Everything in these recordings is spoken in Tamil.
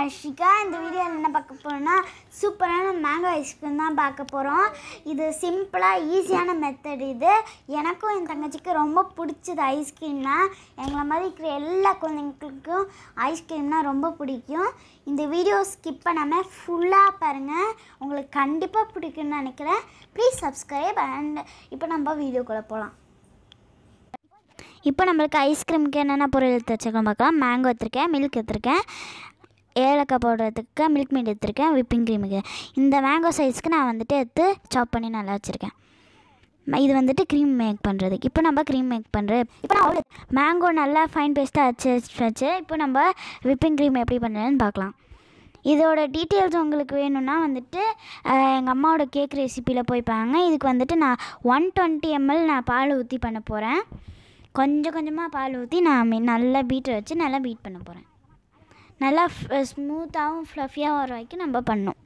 ஹர்ஷிகா இந்த வீடியோவில் என்ன பார்க்க போகிறோம்னா சூப்பரான மேங்கோ ஐஸ்கிரீம் தான் பார்க்க போகிறோம் இது சிம்பிளாக ஈஸியான மெத்தட் இது எனக்கும் என் தங்கச்சிக்கு ரொம்ப பிடிச்சது ஐஸ்கிரீம்னா எங்களை மாதிரி இருக்கிற எல்லா குழந்தைங்களுக்கும் ஐஸ்கிரீம்னா ரொம்ப பிடிக்கும் இந்த வீடியோ ஸ்கிப் பண்ணாமல் ஃபுல்லாக பாருங்கள் உங்களுக்கு கண்டிப்பாக பிடிக்கும்னு நினைக்கிறேன் ப்ளீஸ் சப்ஸ்கிரைப் அண்ட் இப்போ நம்ம வீடியோக்குள்ளே போகலாம் இப்போ நம்மளுக்கு ஐஸ்கிரீமுக்கு என்னென்ன பொருள் எடுத்து வச்சுருக்கோம் பார்க்கலாம் மேங்கோ எடுத்திருக்கேன் மில்க் எடுத்திருக்கேன் ஏலக்காய் பவுடர் எடுத்துருக்கேன் மில்க் மீட் எடுத்திருக்கேன் விப்பிங் க்ரீமுக்கு இந்த மேங்கோ சைஸ்க்கு நான் வந்துட்டு எடுத்து சாப் பண்ணி நல்லா வச்சுருக்கேன் ம- இது வந்துட்டு க்ரீம் மேக் பண்ணுறதுக்கு இப்போ நம்ம க்ரீம் மேக் பண்ணுறது இப்போ நான் மேங்கோ நல்லா ஃபைன் பேஸ்ட்டாக வச்சு வச்சு இப்போ நம்ம விப்பிங் க்ரீம் எப்படி பண்ணுறதுன்னு பார்க்கலாம் இதோட டீட்டெயில்ஸ் உங்களுக்கு வேணும்னா வந்துட்டு எங்கள் அம்மாவோட கேக் ரெசிப்பியில் போய் பாருங்க இதுக்கு வந்துட்டு நான் ஒன் டுவெண்ட்டி எம்எல் நான் பால் ஊற்றி பண்ண போகிறேன் கொஞ்சம் கொஞ்சமாக பால் ஊற்றி நான் மி- நல்லா பீட்டர் வச்சு நல்லா பீட் பண்ண போகிறேன் நல்லா ஸ்மூத்தாகவும் ஃப்ளஃபியாக வர வரைக்கும் நம்ம பண்ணணும்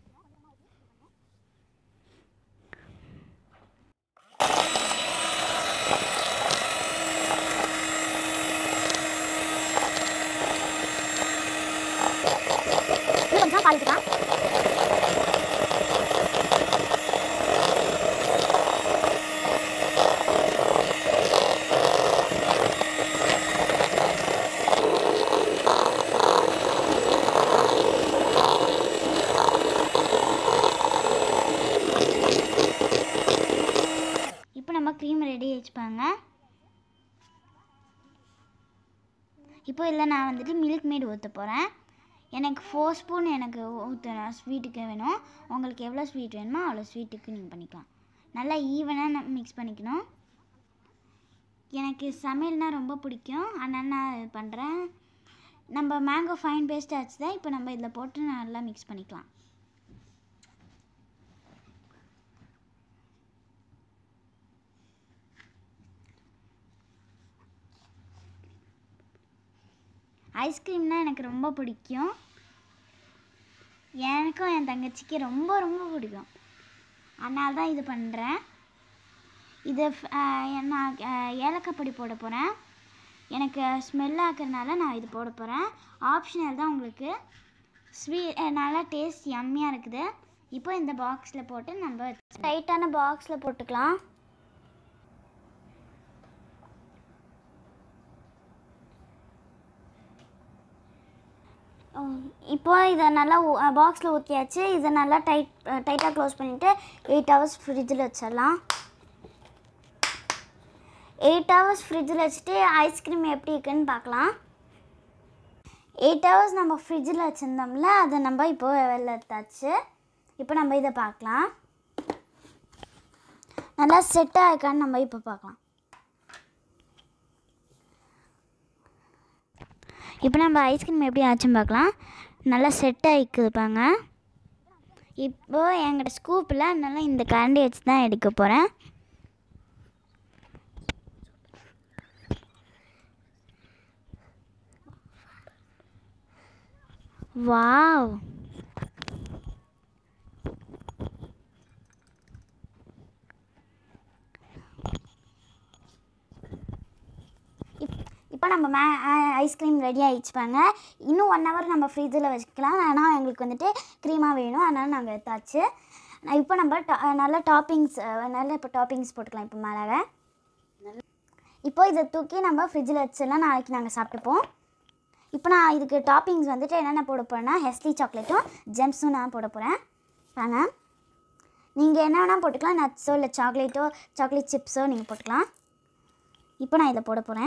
கொஞ்சம் பால் ஊற்றிக்கலாம் இப்போ நம்ம க்ரீம் ரெடி வச்சுப்பாங்க இப்போ இதில் நான் வந்துட்டு மில்க் மேட் ஊற்ற போகிறேன் எனக்கு ஃபோர் ஸ்பூன் எனக்கு ஊற்றணும் ஸ்வீட்டுக்கு வேணும் உங்களுக்கு எவ்வளோ ஸ்வீட் வேணுமோ அவ்வளோ ஸ்வீட்டுக்கு நீங்கள் பண்ணிக்கலாம் நல்லா ஈவனாக மிக்ஸ் பண்ணிக்கணும் எனக்கு சமையல்னா ரொம்ப பிடிக்கும் அதனால் நான் இது பண்ணுறேன் நம்ம மேங்கோ ஃபைன் பேஸ்ட் ஆச்சு தான் இப்போ நம்ம இதில் போட்டு நல்லா மிக்ஸ் பண்ணிக்கலாம் ஐஸ்கிரீம்னா எனக்கு ரொம்ப பிடிக்கும் எனக்கும் என் தங்கச்சிக்கு ரொம்ப ரொம்ப பிடிக்கும் அதனால தான் இது பண்ணுறேன் இது ஃப்- ஆஹ் நான் ஆஹ் ஏலக்காய் பொடி போட போகிறேன் எனக்கு ஸ்மெல் ஆக்கிறதுனால நான் இது போட போகிறேன் ஆப்ஷனல் தான் உங்களுக்கு ஸ்வீ அஹ் நல்லா டேஸ்ட் யம்மியாக இருக்குது இப்போ இந்த பாக்ஸில் போட்டு நம்ம டைட்டான பாக்ஸில் போட்டுக்கலாம் இப்போ இதை நல்லா பாக்ஸில் ஊற்றியாச்சு இதை நல்லா டைட் டைட்டாக க்ளோஸ் பண்ணிவிட்டு எயிட் ஹவர்ஸ் ஃப்ரிட்ஜில் வச்சிடலாம் எயிட் ஹவர்ஸ் ஃப்ரிட்ஜில் வச்சுட்டு ஐஸ்கிரீம் எப்படி இருக்குன்னு பார்க்கலாம் எயிட் ஹவர்ஸ் நம்ம ஃப்ரிட்ஜில் வச்சுருந்தோம்ல அதை நம்ம இப்போ வெளில எடுத்தாச்சு இப்போ நம்ம இதை பார்க்கலாம் நல்லா செட்டாக இருக்கான்னு நம்ம இப்போ பார்க்கலாம் இப்போ நம்ம ஐஸ்கிரீம் எப்படி ஆச்சுன்னு பார்க்கலாம் நல்லா செட் ஆகிக்குதுப்பாங்க இப்போ என்கிட்ட ஸ்கூப்பில் அதனால இந்த கரண்டி வச்சு தான் எடுக்க போகிறேன் வாவ் இப்போ நம்ம மே ஐஸ்கிரீம் ரெடி ஆகிடுச்சுப்பாங்க இன்னும் ஒன் ஹவர் நம்ம ஃப்ரிட்ஜில் வச்சுக்கலாம் ஆனால் எங்களுக்கு வந்துட்டு க்ரீமாக வேணும் அதனால் நாங்கள் எடுத்தாச்சு நான் இப்போ நம்ம டா- நல்ல டாப்பிங்ஸ் நல்ல இப்போ டாப்பிங்ஸ் போட்டுக்கலாம் இப்போ மேலே இப்போ இதை தூக்கி நம்ம ஃப்ரிட்ஜில் வச்சிடலாம் நாளைக்கு நாங்கள் சாப்பிட்டுப்போம் இப்போ நான் இதுக்கு டாப்பிங்ஸ் வந்துட்டு என்னென்ன போட போகிறேன்னா ஹெஸ்லி சாக்லேட்டும் ஜெம்ஸும் நான் போட போகிறேன் வாங்க நீங்கள் என்ன வேணால் போட்டுக்கலாம் நட்ஸோ இல்லை சாக்லேட்டோ சாக்லேட் சிப்ஸோ நீங்கள் போட்டுக்கலாம் இப்போ நான் இதை போட போகிறேன்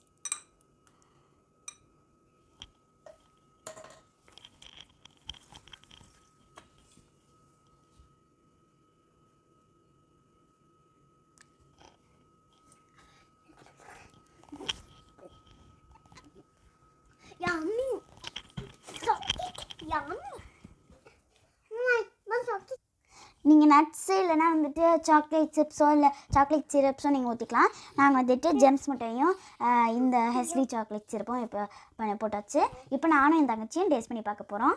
Yummy. Yummy. நீங்கள் நட்ஸு இல்லைனா வந்துட்டு சாக்லேட் சிப்ஸோ இல்லை சாக்லேட் சிரப்ஸோ நீங்கள் ஊற்றிக்கலாம் நாங்கள் வந்துட்டு ஜெம்ஸ் முட்டையும் ஆஹ், இந்த ஹெஸ்லி சாக்லேட் சிரப்பும் இப்போ பண்ண போட்டாச்சு இப்போ நானும் என் தங்கச்சியும் டேஸ்ட் பண்ணி பார்க்க போகிறோம்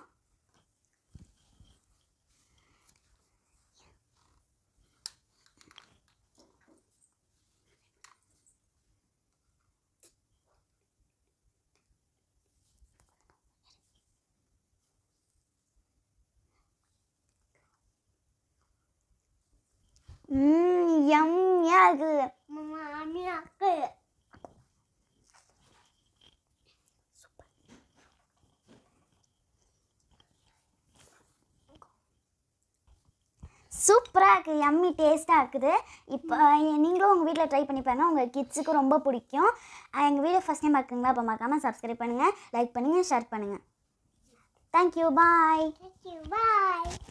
ம் யம்மியாக இருக்குது மாமியாக்கு சூப்பராக இருக்குது யம்மி டேஸ்ட்டாக இருக்குது இப்போ நீங்களும் உங்கள் வீட்டில் ட்ரை பண்ணி பாருங்க உங்கள் கிட்ஸுக்கு ரொம்ப பிடிக்கும் எங்கள் வீடியோ ஃபஸ்ட் டைம் பார்க்குங்களா அப்போ மறக்காமல் சப்ஸ்கிரைப் பண்ணுங்கள் லைக் பண்ணுங்கள் ஷேர் பண்ணுங்கள் தேங்க்யூ பாய் பாய்